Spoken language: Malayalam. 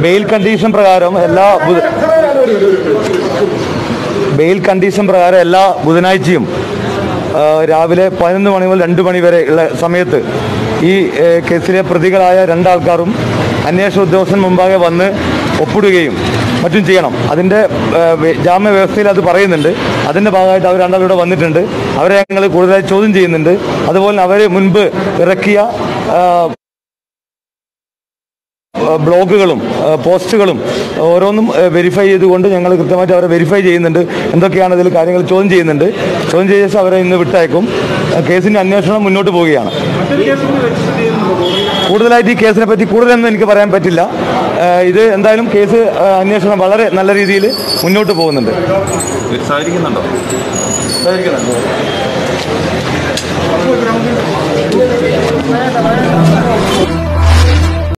ബെയിൽ കണ്ടീഷൻ പ്രകാരം എല്ലാ ബുധ- ബെയിൽ കണ്ടീഷൻ പ്രകാരം എല്ലാ ബുധനാഴ്ചയും ആ, രാവിലെ പതിനൊന്ന് മണി മുതൽ രണ്ട് മണി വരെ ഉള്ള സമയത്ത് ഈ ഏ, കേസിലെ പ്രതികളായ രണ്ടാൾക്കാരും അന്വേഷണ ഉദ്യോഗസ്ഥൻ മുമ്പാകെ വന്ന് ഒപ്പിടുകയും മറ്റും ചെയ്യണം അതിൻ്റെ ഏ, വെ- ജാമ്യ വ്യവസ്ഥയിൽ അത് പറയുന്നുണ്ട് അതിൻ്റെ ഭാഗമായിട്ട് അവർ രണ്ടാളിവിടെ വന്നിട്ടുണ്ട് അവരെ ഞങ്ങൾ കൂടുതലായി ചോദ്യം ചെയ്യുന്നുണ്ട് അതുപോലെ അവർ മുൻപ് ഇറക്കിയ ആ, ബ്ലോഗുകളും ആ, പോസ്റ്റുകളും ഓരോന്നും വെരിഫൈ ചെയ്തുകൊണ്ട് ഞങ്ങൾ കൃത്യമായിട്ട് അവരെ വെരിഫൈ ചെയ്യുന്നുണ്ട് എന്തൊക്കെയാണ് ഇതിൽ കാര്യങ്ങൾ ചോദ്യം ചെയ്യുന്നുണ്ട് ചോദ്യം ചെയ്ത ശേഷം അവരെ ഇന്ന് വിട്ടയക്കും ആ, കേസിന്റെ അന്വേഷണം മുന്നോട്ട് പോവുകയാണ് കൂടുതലായിട്ട് ഈ കേസിനെ പറ്റി കൂടുതലൊന്നും എനിക്ക് പറയാൻ പറ്റില്ല ആ, ഇത് എന്തായാലും കേസ് ആ, അന്വേഷണം വളരെ നല്ല രീതിയിൽ മുന്നോട്ട് പോകുന്നുണ്ട് സഹകരിക്കുന്നുണ്ടോ സഹകരിക്കുന്നുണ്ട്.